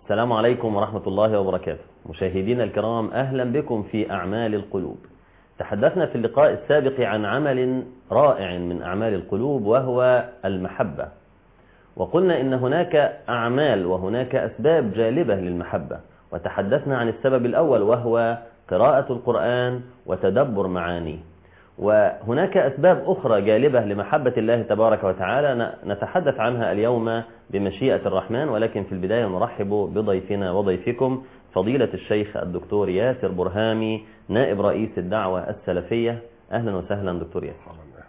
السلام عليكم ورحمة الله وبركاته مشاهدينا الكرام أهلا بكم في أعمال القلوب تحدثنا في اللقاء السابق عن عمل رائع من أعمال القلوب وهو المحبة وقلنا إن هناك أعمال وهناك أسباب جالبة للمحبة وتحدثنا عن السبب الأول وهو قراءة القرآن وتدبر معانيه وهناك أسباب أخرى جالبة لمحبة الله تبارك وتعالى نتحدث عنها اليوم بمشيئة الرحمن ولكن في البداية نرحب بضيفنا وضيفكم فضيلة الشيخ الدكتور ياسر برهامي نائب رئيس الدعوة السلفية أهلا وسهلا دكتور ياسر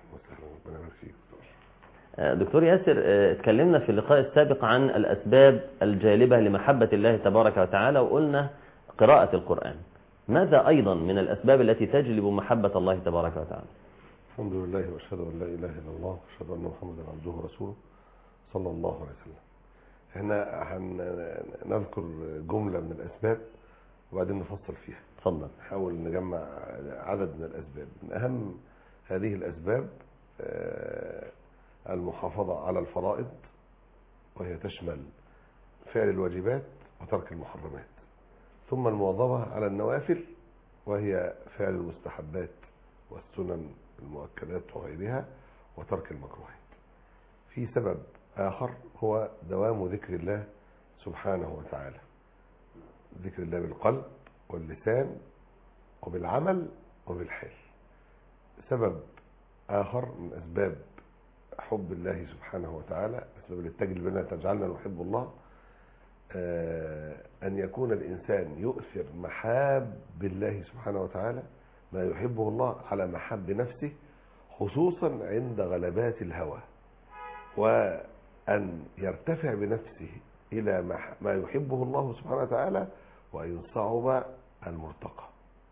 دكتور ياسر اتكلمنا في اللقاء السابق عن الأسباب الجالبة لمحبة الله تبارك وتعالى وقلنا قراءة القرآن ماذا أيضا من الأسباب التي تجلب محبة الله تبارك وتعالى الحمد لله واشهد ان لا اله الا الله واشهد ان محمدا عبده ورسوله صلى الله عليه وسلم احنا هنذكر جمله من الاسباب وبعدين نفصل فيها تفضل نحاول نجمع عدد من الاسباب من اهم هذه الاسباب المحافظه على الفرائض وهي تشمل فعل الواجبات وترك المحرمات ثم المواظبه على النوافل وهي فعل المستحبات والسنن المؤكدات وغيرها وترك المكروهات في سبب آخر هو دوام ذكر الله سبحانه وتعالى ذكر الله بالقلب واللسان وبالعمل وبالحال سبب آخر من أسباب حب الله سبحانه وتعالى أسباب اللي تجلب لنا تجعلنا نحب الله أن يكون الإنسان يؤثر محاب الله سبحانه وتعالى ما يحبه الله على محب نفسه خصوصا عند غلبات الهوى وأن يرتفع بنفسه إلى ما يحبه الله سبحانه وتعالى وإن صعب المرتقى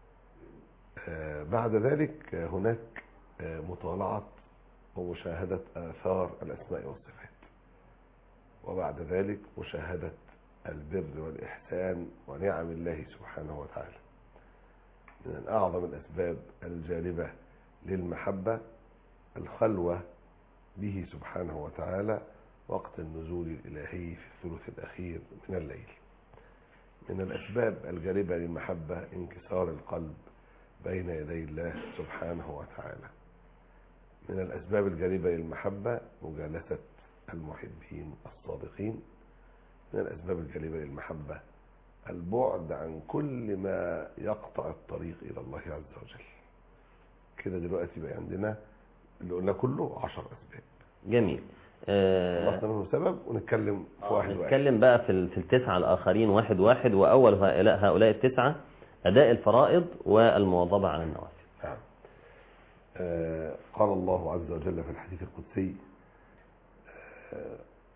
بعد ذلك هناك مطالعة ومشاهدة آثار الأسماء والصفات وبعد ذلك مشاهدة البر والإحسان ونعم الله سبحانه وتعالى من أعظم الأسباب الجالبة للمحبة الخلوة به سبحانه وتعالى وقت النزول الإلهي في الثلث الأخير من الليل من الأسباب الجالبة للمحبة انكسار القلب بين يدي الله سبحانه وتعالى من الأسباب الجالبة للمحبة مجالسة المحبين الصادقين من الأسباب الجالبة للمحبة البعد عن كل ما يقطع الطريق إلى الله عز وجل كده دلوقتي بقى عندنا اللي قلنا كله عشر أسباب جميل خلصنا منه سبب ونتكلم في واحد واحد نتكلم بقى في في التسعة الآخرين واحد واحد وأول هؤلاء هؤلاء التسعة أداء الفرائض والمواظبة على النوافل نعم آه قال الله عز وجل في الحديث القدسي آه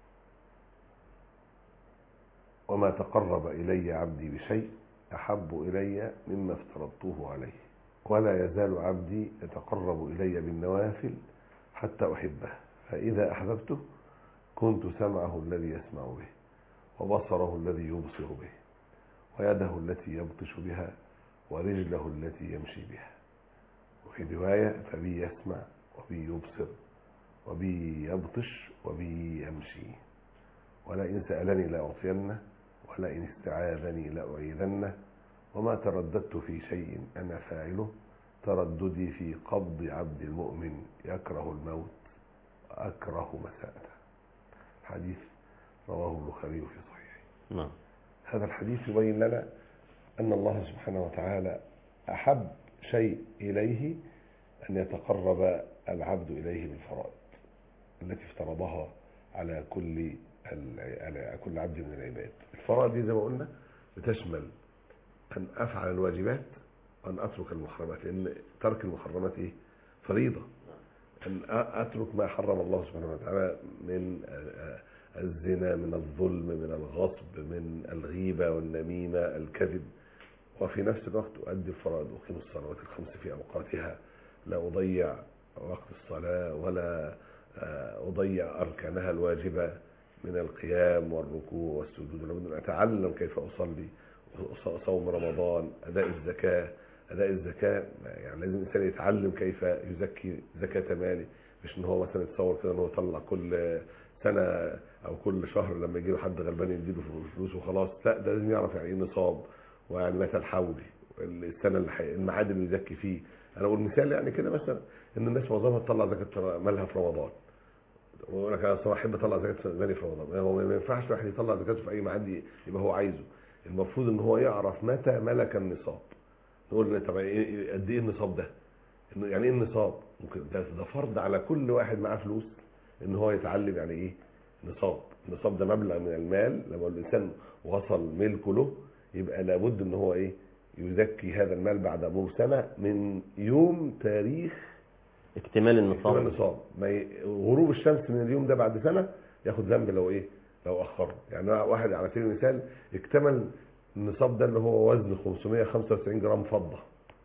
وما تقرب إلي عبدي بشيء أحب إلي مما افترضته عليه ولا يزال عبدي يتقرب إلي بالنوافل حتى أحبه فإذا أحببته كنت سمعه الذي يسمع به وبصره الذي يبصر به ويده التي يبطش بها ورجله التي يمشي بها وفي رواية فبي يسمع وبي يبصر وبي يبطش وبي يمشي ولئن سألني لأعطينه ولئن استعاذني لأعيذنه وما ترددت في شيء أنا فاعله ترددي في قبض عبد المؤمن يكره الموت وأكره مساءته حديث رواه البخاري في صحيحه نعم هذا الحديث يبين لنا أن الله سبحانه وتعالى أحب شيء إليه أن يتقرب العبد إليه بالفرائض التي افترضها على كل على كل عبد من العباد الفرائض دي زي ما قلنا بتشمل أن أفعل الواجبات وأن أترك المحرمات لأن ترك المحرمات إيه؟ فريضة أن أترك ما حرم الله سبحانه وتعالى من الزنا من الظلم من الغصب من الغيبة والنميمة الكذب وفي نفس الوقت أؤدي الفرائض أقيم الصلوات الخمس في أوقاتها لا أضيع وقت الصلاة ولا أضيع أركانها الواجبة من القيام والركوع والسجود لابد أن أتعلم كيف أصلي صوم رمضان أداء الزكاة أداء الزكاة يعني لازم الإنسان يتعلم كيف يزكي زكاة ماله مش إن هو مثلا يتصور كده إن هو يطلع كل سنة او كل شهر لما يجي له حد غلبان يديله فلوس وخلاص لا ده لازم يعرف يعني ايه نصاب ويعني متى الحول السنه اللي حي- الميعاد اللي يزكي فيه انا اقول مثال يعني كده مثلا ان الناس معظمها تطلع زكاه مالها في رمضان ويقول لك انا صراحه احب اطلع زكاه مالي في رمضان هو ما ينفعش واحد يطلع زكاته في اي ميعاد يبقى هو عايزه المفروض ان هو يعرف متى ملك النصاب نقول له طب إيه- قد ايه النصاب ده إنه يعني ايه النصاب ممكن ده, ده فرض على كل واحد معاه فلوس ان هو يتعلم يعني ايه نصاب النصاب ده مبلغ من المال لما الانسان وصل ملكه له يبقى لابد ان هو ايه يزكي هذا المال بعد مرور سنه من يوم تاريخ اكتمال اكتمال النصاب النصاب ما ي... غروب الشمس من اليوم ده بعد سنه ياخد ذنب لو ايه لو اخره يعني واحد على سبيل المثال اكتمل النصاب ده اللي هو وزن 595 جرام فضه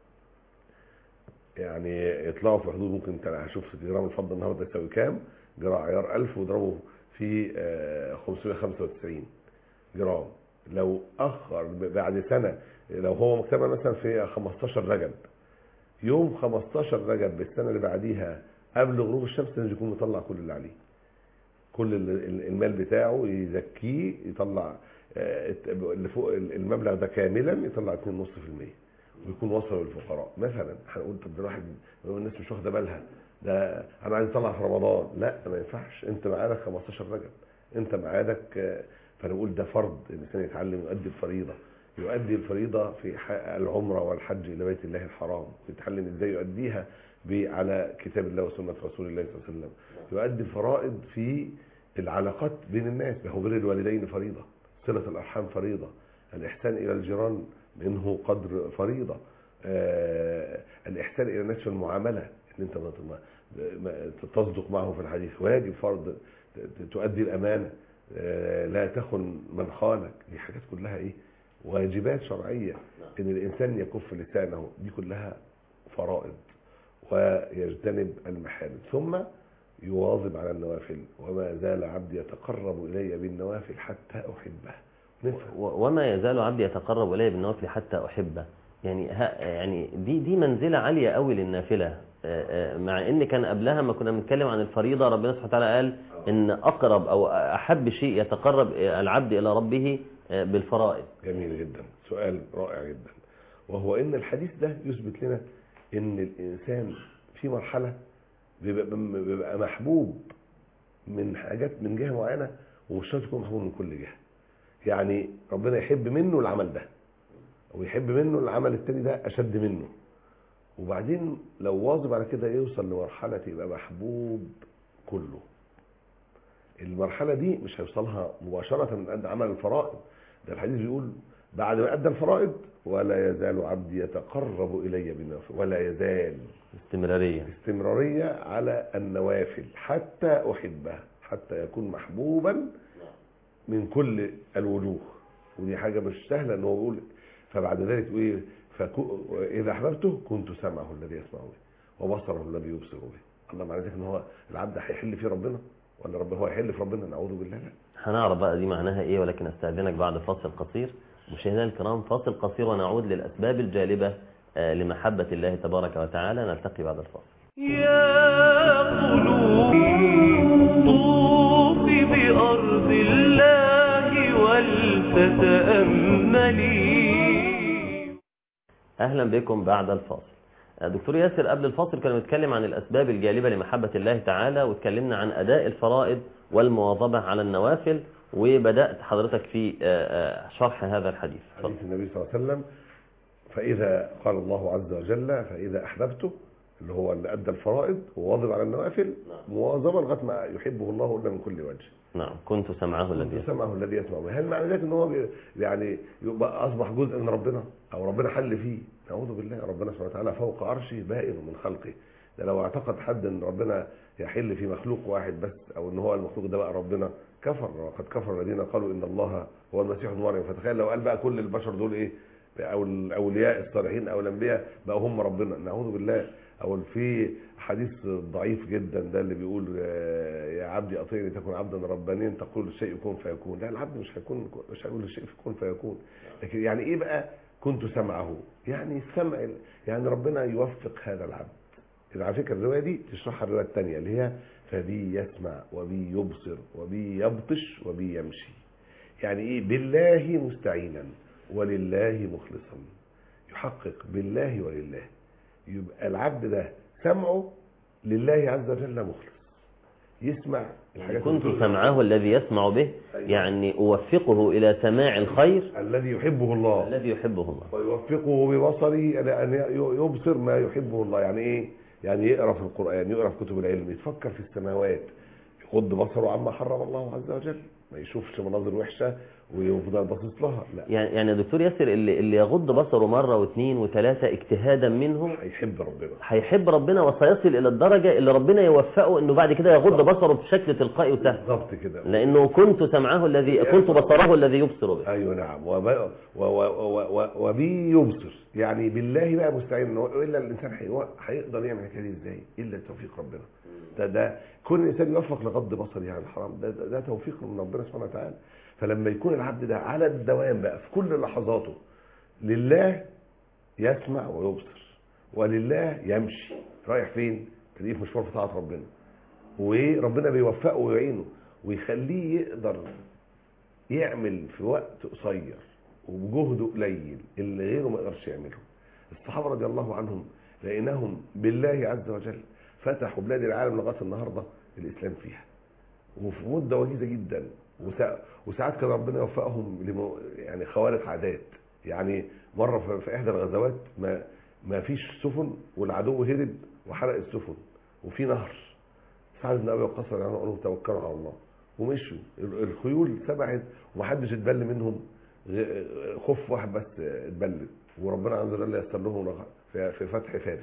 يعني يطلعوا في حدود ممكن انت هشوف جرام الفضه النهارده يساوي كام جرام عيار 1000 واضربه في آه، 595 جرام لو اخر بعد سنه لو هو مكتمل مثلا في 15 رجب يوم 15 رجب بالسنه اللي بعديها قبل غروب الشمس لازم يكون مطلع كل اللي عليه كل ال- ال- المال بتاعه يزكيه يطلع آه، اللي فوق المبلغ ده كاملا يطلع 2.5% ويكون وصل للفقراء مثلا هنقول طب ده الواحد الناس مش واخده بالها ده انا عايز اطلع في رمضان لا ما ينفعش انت ميعادك 15 رجب انت ميعادك آه، فنقول ده فرض الانسان يتعلم يؤدي الفريضه يؤدي الفريضه في ح- العمره والحج الى بيت الله الحرام يتعلم ازاي يؤديها ب- على كتاب الله وسنه رسول الله صلى الله عليه وسلم يؤدي الفرائض في العلاقات بين الناس ما هو بر الوالدين فريضه صله الارحام فريضه الاحسان الى الجيران منه قدر فريضه آه الاحسان الى الناس في المعامله ان انت ما- ما- ما- تصدق معه في الحديث واجب فرض ت- تؤدي الامانه آه لا تخن من خانك دي حاجات كلها ايه واجبات شرعيه ان الانسان يكف لسانه دي كلها فرائض ويجتنب المحارم ثم يواظب على النوافل وما زال عبدي يتقرب الي بالنوافل حتى احبه نفهم و- وما يزال عبدي يتقرب الي بالنوافل حتى احبه يعني ها يعني دي دي منزله عاليه قوي للنافله آه، آه، مع ان كان قبلها ما كنا بنتكلم عن الفريضه ربنا سبحانه وتعالى قال ان اقرب او احب شيء يتقرب العبد الى ربه آه، بالفرائض جميل جدا سؤال رائع جدا وهو ان الحديث ده يثبت لنا ان الانسان في مرحله بيبقى, بيبقى محبوب من حاجات من جهه معينه ومش شرط يكون محبوب من كل جهه يعني ربنا يحب منه العمل ده ويحب منه العمل التاني ده اشد منه وبعدين لو واظب على كده يوصل لمرحله يبقى محبوب كله المرحله دي مش هيوصلها مباشره من قد عمل الفرائض ده الحديث بيقول بعد ما ادى الفرائض ولا يزال عبدي يتقرب الي بالنوافل ولا يزال استمراريه استمراريه على النوافل حتى احبه حتى يكون محبوبا من كل الوجوه ودي حاجه مش سهله ان هو يقول فبعد ذلك ايه فكو اذا احببته كنت سمعه الذي يسمع به وبصره الذي يبصر به الله معنى ذلك ان هو العبد هيحل في ربنا ولا رب هو هيحل في ربنا نعوذ بالله لا هنعرف بقى دي معناها ايه ولكن استاذنك بعد فاصل قصير مشاهدينا الكرام فاصل قصير ونعود للاسباب الجالبه آه، لمحبه الله تبارك وتعالى نلتقي بعد الفاصل يا قلوبي طوفي بأرض الله ولتتأملي اهلا بكم بعد الفاصل آه، دكتور ياسر قبل الفاصل كنا بنتكلم عن الاسباب الجالبه لمحبه الله تعالى واتكلمنا عن اداء الفرائض والمواظبه على النوافل وبدات حضرتك في آه، آه، شرح هذا الحديث اتفضل. حديث النبي صلى الله عليه وسلم فإذا قال الله عز وجل فإذا أحببته اللي هو اللي أدى الفرائض وواظب على النوافل مواظبة لغاية ما يحبه الله إلا من كل وجه نعم كنت سمعه الذي يسمع. سمعه الذي يسمع به هل معنى ذلك ان هو بي- يعني يبقى اصبح جزء من ربنا او ربنا حل فيه نعوذ بالله ربنا سبحانه وتعالى فوق عرشه بائن من خلقه ده لو اعتقد حد ان ربنا يحل في مخلوق واحد بس او ان هو المخلوق ده بقى ربنا كفر وقد كفر الذين قالوا ان الله هو المسيح ابن مريم فتخيل لو قال بقى كل البشر دول ايه او الاولياء الصالحين او الانبياء بقوا هم ربنا نعوذ بالله او في حديث ضعيف جدا ده اللي بيقول آه، يا عبدي اطيعني تكون عبدا ربانيا تقول الشيء يكون فيكون لا العبد مش هيكون مش هيقول الشيء يكون فيكون لكن يعني ايه بقى كنت سمعه يعني السمع يعني ربنا يوفق هذا العبد على فكره الروايه دي تشرحها الروايه الثانيه اللي هي فبي يسمع وبي يبصر وبي يبطش وبي يمشي يعني ايه بالله مستعينا ولله مخلصا يحقق بالله ولله يبقى العبد ده سمعه لله عز وجل مخلص يسمع الحاجات كنت اللي- سمعه الذي يسمع به أيوة. يعني أوفقه إلى سماع الخير الذي يحبه الله الذي يحبه الله ويوفقه ببصره إلى أن يبصر ما يحبه الله يعني إيه؟ يعني يقرأ في القرآن يقرأ في كتب العلم يتفكر في السماوات يغض بصره عما حرم الله عز وجل ما يشوفش مناظر وحشة ويفضل باصص لها لا يعني يعني يا دكتور ياسر اللي, اللي يغض بصره مرة واثنين وثلاثة اجتهادا منهم هيحب ربنا هيحب ربنا وسيصل إلى الدرجة اللي ربنا يوفقه إنه بعد كده يغض بصره بشكل تلقائي وسهل بالظبط كده لأنه كنت سمعه الذي كنت بصره الذي يبصر به ايوه نعم وب... و... و... و... و... وبي يبصر يعني بالله بقى مستعين إن هو- الا الانسان حي... هيقدر يعمل الحكايه دي ازاي الا توفيق ربنا ده ده كل انسان يوفق لغض بصره عن الحرام ده, ده, ده توفيق من ربنا سبحانه وتعالى فلما يكون العبد ده على الدوام بقى في كل لحظاته لله يسمع ويبصر ولله يمشي رايح فين تلاقيه في مشوار في طاعه ربنا وربنا بيوفقه ويعينه ويخليه يقدر يعمل في وقت قصير وبجهد قليل اللي غيره ما يقدرش يعمله الصحابه رضي الله عنهم لقيناهم بالله عز وجل فتحوا بلاد العالم لغايه النهارده الاسلام فيها وفي مده وجيزه جدا وسا- وساعات كان ربنا يوفقهم لمو يعني خوارق عادات يعني مره في- في احدى الغزوات ما ما فيش سفن والعدو هرب وحرق السفن وفي نهر سعد بن ابي وقاص رضي الله عنه قالوا توكلوا على الله ومشوا ال- الخيول سبعت ومحدش اتبل منهم غ- خف واحد بس اتبلت وربنا عز وجل يسر لهم رغ- في في فتح فارس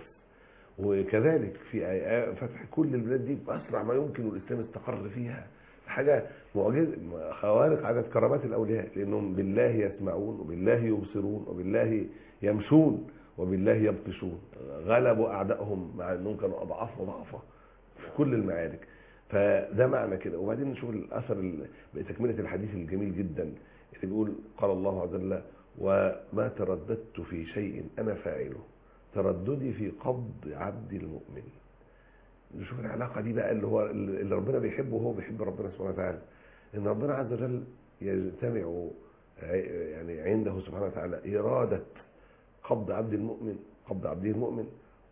وكذلك في آي- فتح كل البلاد دي باسرع ما يمكن والاسلام استقر فيها حاجه معجزه خوارق عدد كرامات الاولياء لانهم بالله يسمعون وبالله يبصرون وبالله يمشون وبالله يبطشون غلبوا اعدائهم مع انهم كانوا اضعاف وضعفه في كل المعارك فده معنى كده وبعدين نشوف الاثر ال- بتكمله الحديث الجميل جدا اللي بيقول قال الله عز وجل وما ترددت في شيء انا فاعله ترددي في قبض عبد المؤمن نشوف العلاقه دي بقى اللي هو اللي ربنا بيحبه وهو بيحب ربنا سبحانه وتعالى ان ربنا عز وجل يجتمع ع- يعني عنده سبحانه وتعالى اراده قبض عبد المؤمن قبض عبده المؤمن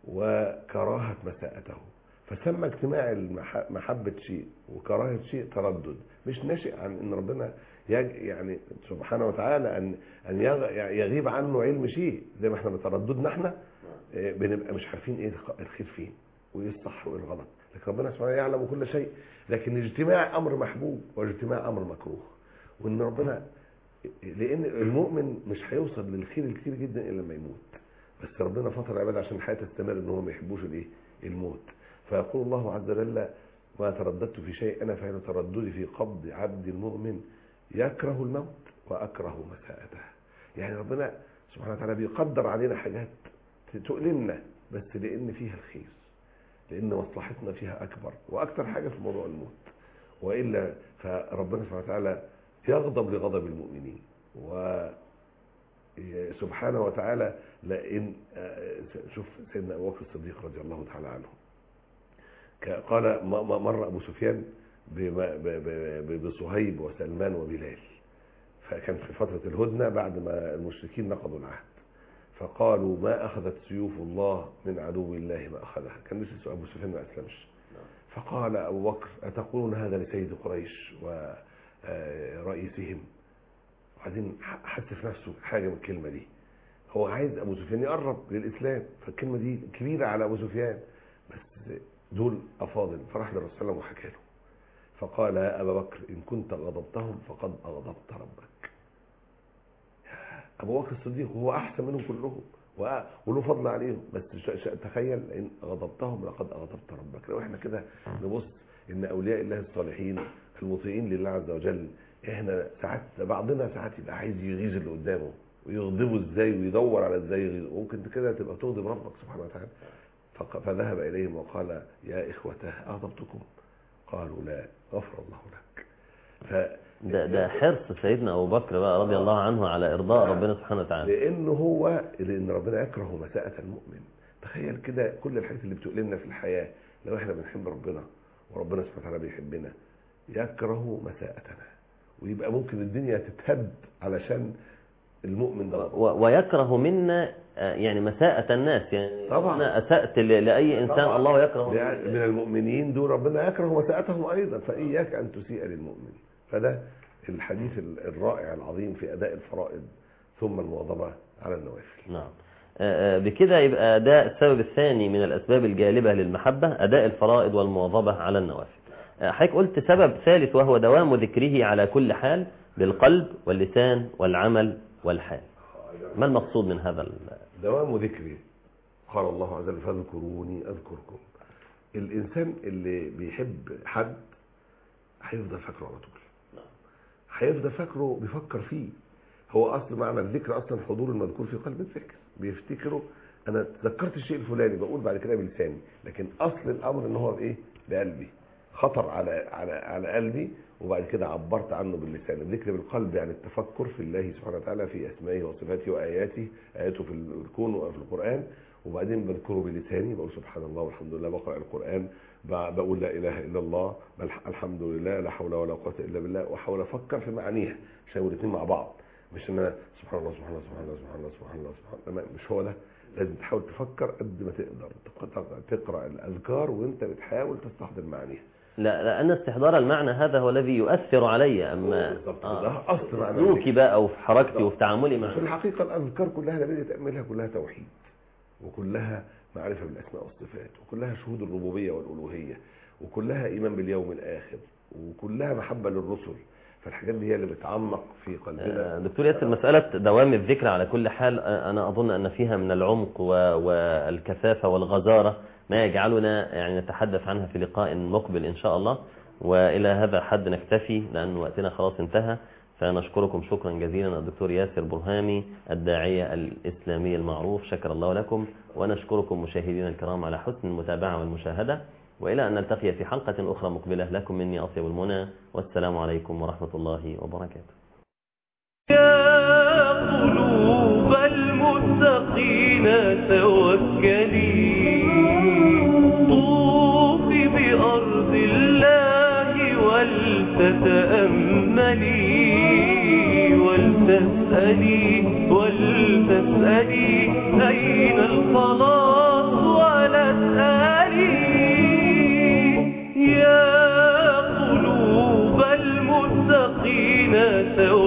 وكراهه مساءته فسمى اجتماع المح- محبة شيء وكراهة شيء تردد مش ناشئ عن ان ربنا يج يعني سبحانه وتعالى ان ان يغ- يغيب عنه علم شيء زي ما احنا بترددنا احنا آه، بنبقى مش عارفين ايه الخ- الخير فين وايه الصح وايه الغلط لكن ربنا سبحانه يعلم كل شيء لكن اجتماع امر محبوب واجتماع امر مكروه وان ربنا لان المؤمن مش هيوصل للخير الكتير جدا الا لما يموت بس ربنا فطر العباد عشان الحياه تستمر ان هم ما يحبوش الايه الموت فيقول الله عز وجل ما ترددت في شيء انا فعل ترددي في قبض عبد المؤمن يكره الموت واكره مساءته يعني ربنا سبحانه وتعالى بيقدر علينا حاجات تؤلمنا بس لان فيها الخير لان مصلحتنا فيها اكبر واكثر حاجه في موضوع الموت والا فربنا سبحانه وتعالى يغضب لغضب المؤمنين و سبحانه وتعالى لان آه، شوف سيدنا ابو بكر الصديق رضي الله تعالى عنه ك- قال م- م- مر ابو سفيان بم- ب- ب- ب- بصهيب وسلمان وبلال فكان في فتره الهدنه بعد ما المشركين نقضوا العهد فقالوا ما اخذت سيوف الله من عدو الله ما اخذها كان لسه ابو سفيان ما اسلمش فقال ابو بكر اتقولون هذا لسيد قريش ورئيسهم وبعدين ح- حس في نفسه حاجه من الكلمه دي هو عايز ابو سفيان يقرب للاسلام فالكلمه دي كبيره على ابو سفيان بس دول افاضل فراح للرسول صلى الله عليه وسلم وحكى له فقال يا ابا بكر ان كنت غضبتهم فقد اغضبت ربك يا ابو بكر الصديق وهو احسن منهم كلهم وأ- وله فضل عليهم بس ش- ش- تخيل ان غضبتهم لقد اغضبت ربك لو احنا كده نبص ان اولياء الله الصالحين المطيعين لله عز وجل احنا ساعات بعضنا ساعات يبقى عايز يغيظ اللي قدامه ويغضبه ازاي ويدور على ازاي يغيظه ممكن كده تبقى تغضب ربك سبحانه وتعالى فق- فذهب اليهم وقال يا اخوته اغضبتكم قالوا لا غفر الله لك ف ده, ده حرص سيدنا أبو بكر بقى رضي الله عنه على إرضاء ربنا سبحانه وتعالى لانه هو لان ربنا يكره مساءة المؤمن تخيل كده كل الحاجات اللي بتؤلمنا في الحياة لو احنا بنحب ربنا وربنا سبحانه وتعالى بيحبنا يكره مساءتنا ويبقى ممكن الدنيا تتهد علشان المؤمن ده و- ويكره منا آه، يعني مساءة الناس يعني طبعا. أنا أسأت ل- لأي إنسان طبعا. الله يكره لأن من المؤمنين دول ربنا يكره مساءتهم ايضا فاياك ان تسيء للمؤمن فده الحديث ال- الرائع العظيم في اداء الفرائض ثم المواظبه على النوافل نعم آه، آه، بكده يبقى ده السبب الثاني من الأسباب الجالبة للمحبة أداء الفرائض والمواظبة على النوافل آه، حضرتك قلت سبب ثالث وهو دوام ذكره على كل حال بالقلب واللسان والعمل والحال ما المقصود من هذا ال- دوام ذكري قال الله عز وجل فاذكروني اذكركم الانسان اللي بيحب حد هيفضل فاكره على طول هيفضل فاكره بيفكر فيه هو اصل معنى الذكر اصلا حضور المذكور في قلب الذكر بيفتكره انا تذكرت الشيء الفلاني بقول بعد كده بلساني لكن اصل الامر ان هو بايه بقلبي خطر على على على قلبي وبعد كده عبرت عنه باللسان الذكر بالقلب يعني التفكر في الله سبحانه وتعالى في اسمائه وصفاته واياته اياته في الكون وفي القران وبعدين بذكره بلساني بقول سبحان الله والحمد لله بقرا القران ب- بقول لا اله الا الله بل الحمد لله لا حول ولا قوه الا بالله واحاول افكر في معانيها عشان يبقوا الاثنين مع بعض مش ان انا سبحان الله سبحان الله سبحان الله سبحان الله سبحان الله سبحان الله لا، مش هو ده لازم تحاول تفكر قد ما تقدر تقرا تقرا الاذكار وانت بتحاول تستحضر معانيها لا لأن استحضار المعنى هذا هو الذي يؤثر علي أما بالظبط ده اصل معنى سلوكي بقى أو في حركتي وفي تعاملي في مع الحقيقة الأذكار كلها لما تيجي تعملها كلها توحيد وكلها معرفة بالأسماء والصفات وكلها شهود الربوبية والألوهية وكلها إيمان باليوم الآخر وكلها محبة للرسل فالحاجات دي هي اللي بتعمق في آه، قلبنا دكتور ياسر مسألة دوام الذكر على كل حال آه، أنا أظن أن فيها من العمق و- والكثافة والغزارة ما يجعلنا يعني نتحدث عنها في لقاء مقبل إن شاء الله وإلى هذا الحد نكتفي لأن وقتنا خلاص انتهى فنشكركم شكرا جزيلا الدكتور ياسر برهامي الداعية الإسلامي المعروف شكر الله لكم ونشكركم مشاهدينا الكرام على حسن المتابعة والمشاهدة وإلى أن نلتقي في حلقة أخرى مقبلة لكم مني أطيب المنى والسلام عليكم ورحمة الله وبركاته يا قلوب المتقين توكلي طوفي بأرض الله ولتتأملي ولتسألي ولتسألي أين الخلاص ولا تسألي يا قلوب المتقين توكلي